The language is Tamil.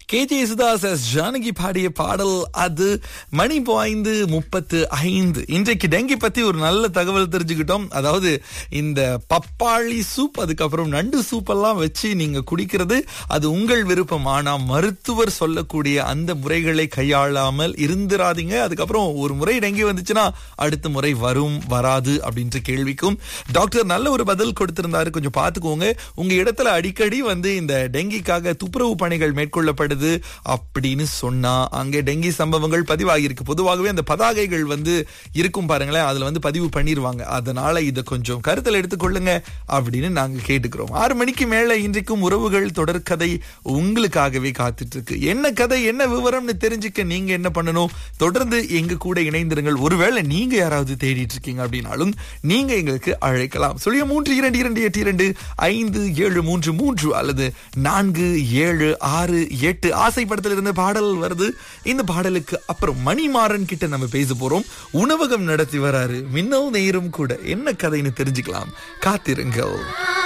K J Yesudas S Janaki பாடிய பாடல் அது மணி பாய்ந்து முப்பத்து ஐந்து இன்றைக்கு டெங்கி பத்தி ஒரு நல்ல தகவல் தெரிஞ்சுக்கிட்டோம் அதாவது இந்த பப்பாளி சூப் அதுக்கப்புறம் நண்டு சூப் எல்லாம் வச்சு நீங்க குடிக்கிறது அது உங்கள் விருப்பம் ஆனா மருத்துவர் சொல்லக்கூடிய அந்த முறைகளை கையாளாமல் இருந்துராதீங்க அதுக்கப்புறம் ஒரு முறை டெங்கி வந்துச்சுன்னா அடுத்த முறை வரும் வராது அப்படின்ற கேள்விக்கும் டாக்டர் நல்ல ஒரு பதில் கொடுத்திருந்தாரு கொஞ்சம் பார்த்துக்கோங்க உங்க இடத்துல அடிக்கடி வந்து இந்த டெங்கிக்காக துப்புரவு பணிகள் மேற்கொள்ளப்படுது அப்படின்னு சொன்னா அங்கே டெங்கி சம்பவங்கள் பதிவாகியிருக்கு பொதுவாகவே அந்த பதாகைகள் வந்து இருக்கும் பாருங்களேன் அதுல வந்து பதிவு பண்ணிருவாங்க அதனால இதை கொஞ்சம் கருத்தில் எடுத்துக்கொள்ளுங்க அப்படின்னு நாங்க கேட்டுக்கிறோம் ஆறு மணிக்கு மேல இன்றைக்கும் உறவுகள் தொடர்கதை உங்களுக்காகவே காத்துட்டு இருக்கு என்ன கதை என்ன விவரம்னு தெரிஞ்சுக்க நீங்க என்ன பண்ணணும் தொடர்ந்து எங்க கூட இணைந்திருங்கள் ஒருவேளை நீங்க யாராவது தேடிட்டு இருக்கீங்க அப்படின்னாலும் நீங்க எங்களுக்கு அழைக்கலாம் சொல்லிய மூன்று இரண்டு இரண்டு எட்டு இரண்டு ஐந்து ஏழு மூன்று மூன்று அல்லது நான்கு ஏழு ஆறு எட்டு ஆசைப்படத்தில் இருந்த பாடல் வருது இந்த பாடலுக்கு அப்புறம் மணிமாறன் கிட்ட நம்ம பேச போறோம் உணவகம் நடத்தி வராரு மின்னல் நேரும் கூட என்ன கதைன்னு தெரிஞ்சுக்கலாம் காத்திருங்கள்